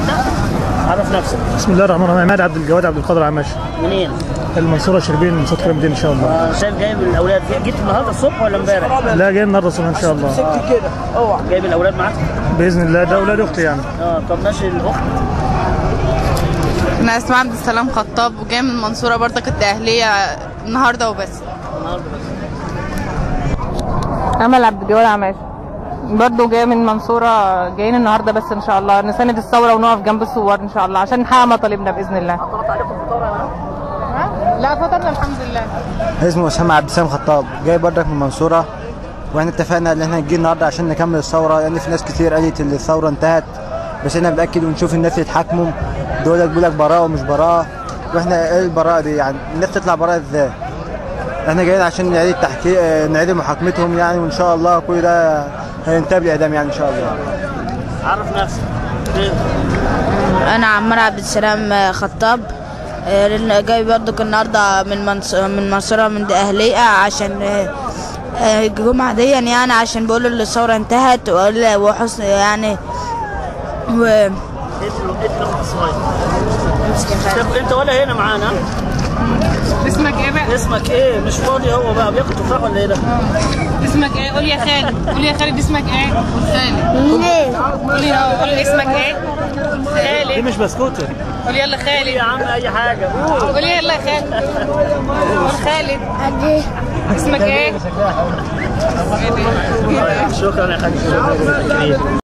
انت عرف نفسك بسم الله الرحمن الرحيم عماد عبد الجواد عبد القادر عماش منين؟ المنصوره شربين من صوت المدينه ان شاء الله آه، شايف جايب الاولاد جيت النهارده الصبح ولا امبارح؟ لا جاي النهارده الصبح ان شاء الله جايب الاولاد معاك؟ باذن الله ده اولاد اختي يعني اه طب ماشي الاخت انا اسماء عبد السلام خطاب وجايه من المنصوره برضه كنت اهليه النهارده وبس النهارده بس امل عبد الجواد عماش برضه جايه من المنصوره جايين النهارده بس ان شاء الله نساند الثوره ونقف جنب الثوار ان شاء الله عشان نحقق مطالبنا باذن الله لا فطرنا الحمد لله اسمه اسامه عبد السلام خطاب جاي بردك من المنصوره واحنا اتفقنا ان احنا نجي النهارده عشان نكمل الثوره لان يعني في ناس كتير قالت ان الثوره انتهت بس احنا بناكد ونشوف الناس يتحاكموا دول بيقول لك براءه ومش براءه واحنا ايه البراءه دي يعني الناس تطلع براءه ازاي؟ احنا جايين عشان نعيد التحقيق نعيد محاكمتهم يعني وان شاء الله كل ده هينتهي بالاعدام يعني ان شاء الله عرف نفسك إيه؟ انا عمار عبد السلام خطاب آه، جاي برضك النهارده من منص... من منصوره من اهليه عشان آه، آه، الجمعه دي يعني عشان بيقولوا ان الثوره انتهت وقال- وحسن يعني و انت انت الاخت الصغيره طب انت ولا هنا معانا اسمك ايه بقى؟ اسمك ايه مش فاضي هو بقى بياكل تفاح ولا ايه ده اسمك ايه؟ قول يا خالد قول يا خالد اسمك ايه؟ خالد قول يا قول اسمك ايه؟ دي خالد مش بسكوته قول يلا يا خالد عم اي حاجه قول قول يلا يا خالد قول خالد اسمك ايه؟ شكرا يا حاج